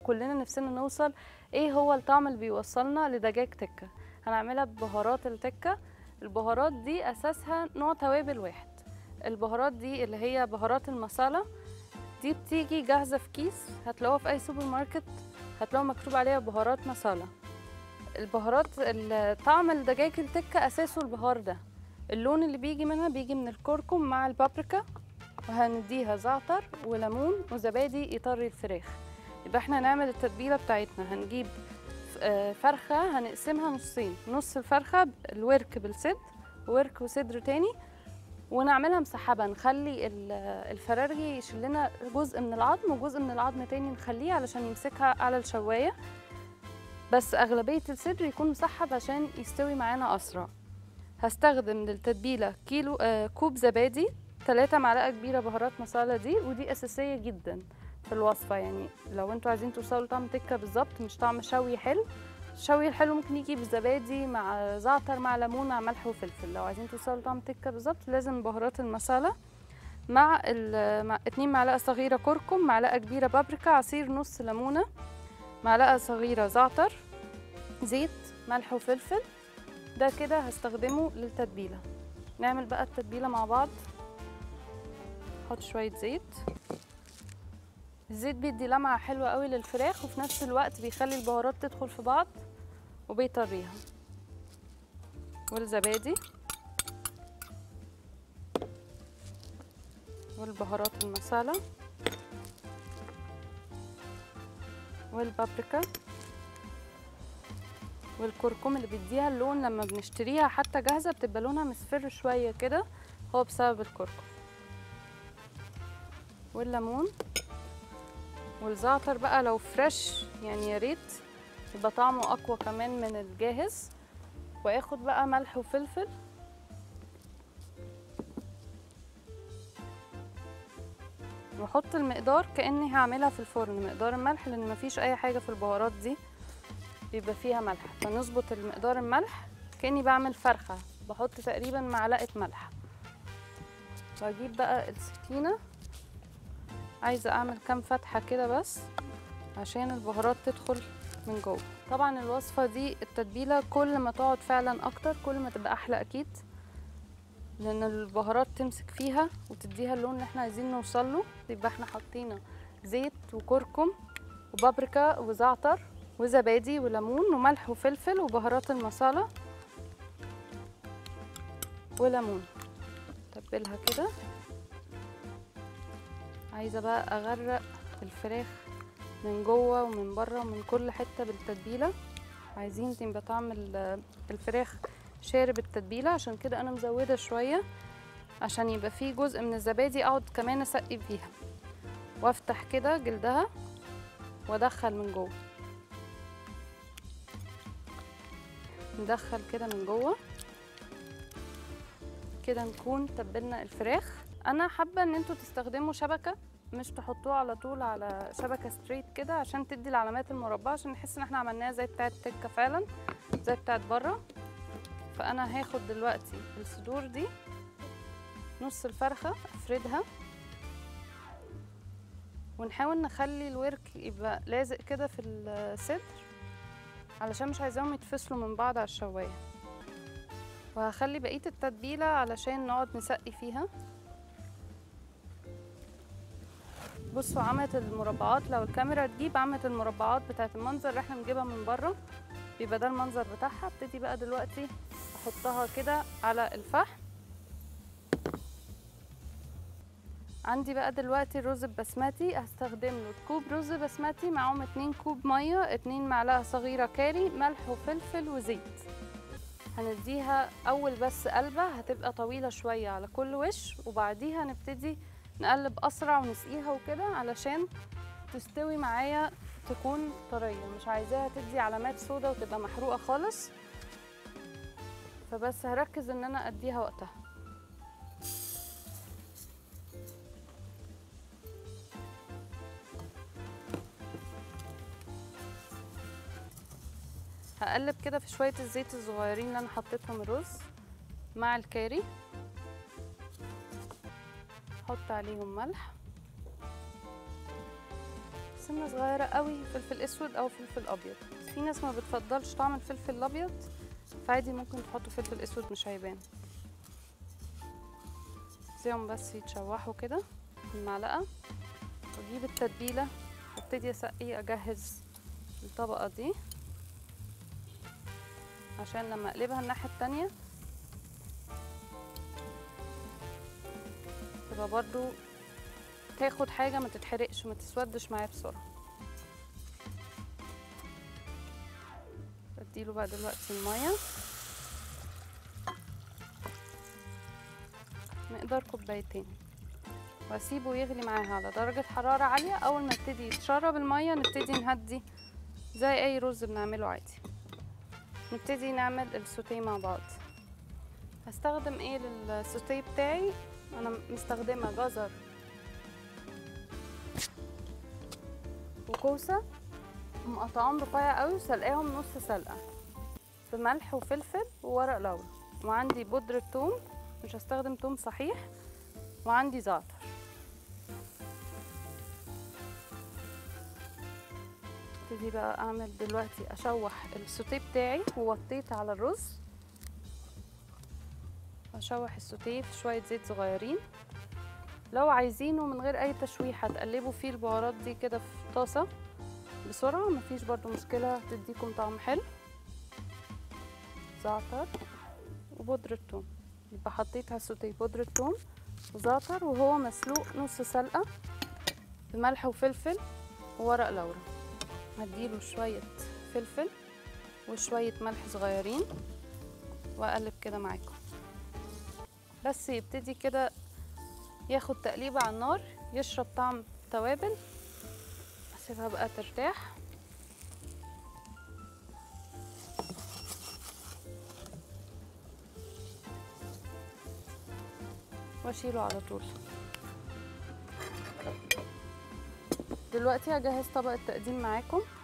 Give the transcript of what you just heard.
كلنا نفسنا نوصل ايه هو الطعم اللي بيوصلنا لدجاج تكه هنعملها ببهارات التكه البهارات دي اساسها نوع توابل واحد البهارات دي اللي هي بهارات المصالة دي بتيجي جاهزة في كيس هتلاقوها في أي سوبر ماركت هتلاقوا مكتوب عليها بهارات مصالة البهارات ال- طعم الدجاج التكة أساسه البهار ده اللون اللي بيجي منها بيجي من الكركم مع البابريكا وهنديها زعتر وليمون وزبادي يطري الفراخ يبقى احنا هنعمل التتبيلة بتاعتنا هنجيب ف- آه، فرخة هنقسمها نصين نص الفرخة ب- الورك بالصدر وورك وصدر تاني ونعملها مسحبة نخلي ال- الفرارجي يشيل لنا جزء من العظم وجزء من العظم تاني نخليه علشان يمسكها على الشواية بس أغلبية الصدر يكون مسحب عشان يستوي معانا أسرع هستخدم للتتبيلة كيلو آه كوب زبادي 3 معلقة كبيرة بهارات مصالة دي ودي أساسية جدا في الوصفة يعني لو انتوا عايزين توصلوا لطعم تكة بالظبط مش طعم شوي حلو الشوي الحلو ممكن يجي بالزبادي مع زعتر مع ليمون مع ملح وفلفل لو عايزين توصلوا لطعم تكة بالظبط لازم بهارات المصالة مع, ال- مع اتنين معلقة صغيرة كركم معلقة كبيرة بابريكا عصير نص ليمونة معلقة صغيرة زعتر زيت ملح وفلفل ده كده هستخدمه للتتبيلة نعمل بقى التتبيلة مع بعض نحط شوية زيت الزيت بيدي لمعة حلوة قوي للفراخ وفي نفس الوقت بيخلي البهارات تدخل في بعض وبيطريها والزبادي والبهارات المسالة والبابريكا والكركم اللي بيديها اللون لما بنشتريها حتى جاهزة بتبقى لونها مصفر شوية كده هو بسبب الكركم والليمون والزعتر بقى لو فريش يعني يا ريت يبقى طعمه اقوى كمان من الجاهز واخد بقى ملح وفلفل واحط المقدار كاني هعملها في الفرن مقدار الملح لان مفيش اي حاجه في البهارات دي بيبقى فيها ملح فنظبط المقدار الملح كاني بعمل فرخه بحط تقريبا معلقه ملح واجيب بقى السكينه عايزه اعمل كام فتحه كده بس عشان البهارات تدخل من جوه طبعا الوصفه دي التتبيله كل ما تقعد فعلا اكتر كل ما تبقى احلى اكيد لان البهارات تمسك فيها وتديها اللون اللي احنا عايزين نوصل له يبقى احنا حطينا زيت وكركم وبابريكا وزعتر وزبادي وليمون وملح وفلفل وبهارات المصالة وليمون تبلها كده عايزة بقى أغرق الفراخ من جوه ومن بره ومن كل حتة بالتتبيلة عايزين تبقى طعم ال- الفراخ شارب التتبيلة عشان كده أنا مزودة شوية عشان يبقى فيه جزء من الزبادي أقعد كمان أسقي فيها وافتح كده جلدها وادخل من جوه ندخل كده من جوه كده نكون تبلنا الفراخ انا حابه ان انتوا تستخدموا شبكه مش تحطوها على طول على شبكه ستريت كده عشان تدي العلامات المربعه عشان نحس ان احنا عملناها زي بتاعه التكه فعلا زي بتاعه بره فانا هاخد دلوقتي الصدور دي نص الفرخه افردها ونحاول نخلي الورك يبقى لازق كده في الصدر علشان مش عايزاهم يتفصلوا من بعض على الشوايه وهخلي بقيه التتبيله علشان نقعد نسقي فيها بصوا عملت المربعات لو الكاميرا تجيب عملت المربعات بتاعت المنظر اللي احنا بنجيبها من بره بيبقى ده المنظر بتاعها ابتدي بقى دلوقتي احطها كده على الفحم عندي بقى دلوقتي الرز البسمتي هستخدم له كوب رز بسمتي معاهم 2 كوب ميه 2 معلقه صغيره كاري ملح وفلفل وزيت هنديها اول بس قلبه هتبقى طويله شويه على كل وش وبعديها نبتدي نقلب اسرع ونسقيها وكده علشان تستوي معايا تكون طريه مش عايزاها تدي علامات سودا وتبقى محروقه خالص فبس هركز ان انا اديها وقتها هقلب كده في شويه الزيت الصغيرين اللي انا حطيتهم الرز مع الكاري احط عليهم ملح سنه صغيره قوي فلفل اسود او فلفل ابيض في ناس ما بتفضلش طعم الفلفل الابيض فعادي ممكن تحطوا فلفل اسود مش هيبان سيبهم بس يتشوحوا كده بالمعلقه واجيب التتبيله وابتدي اسقي اجهز الطبقه دي عشان لما اقلبها الناحيه التانية تبقى برضو تاخد حاجه ما تتحرقش ما تسودش معايا بسرعه بديله بقى دلوقتي الميه مقدار كوبايتين واسيبه يغلي معاها على درجة حرارة عالية أول ما يبتدي يتشرب المية نبتدي نهدي زي أي رز بنعمله عادي نبتدي نعمل السوتيه مع بعض هستخدم ايه للسوتيه بتاعي انا مستخدمة جزر وكوسة مقطعهم رفيع قوي وسلقاهم نص سلقة بملح وفلفل وورق لورا وعندي بودرة توم مش هستخدم توم صحيح وعندي زعتر ابتدي بقى اعمل دلوقتي اشوح السوتيه بتاعي ووطيت على الرز اشوح السوتيه في شويه زيت صغيرين لو عايزينه من غير اي تشويحه تقلبوا فيه البهارات دي كده في طاسه بسرعه مفيش برضو مشكله تديكم طعم حلو زعتر وبودره ثوم يبقى حطيت على السوتيه بودره ثوم وزعتر وهو مسلوق نص سلقه بملح وفلفل وورق لورا هديله شويه فلفل وشويه ملح صغيرين واقلب كده معاكم بس يبتدي كده ياخد تقليبه على النار يشرب طعم التوابل اسيبها بقى ترتاح واشيله على طول دلوقتي هجهز طبق التقديم معاكم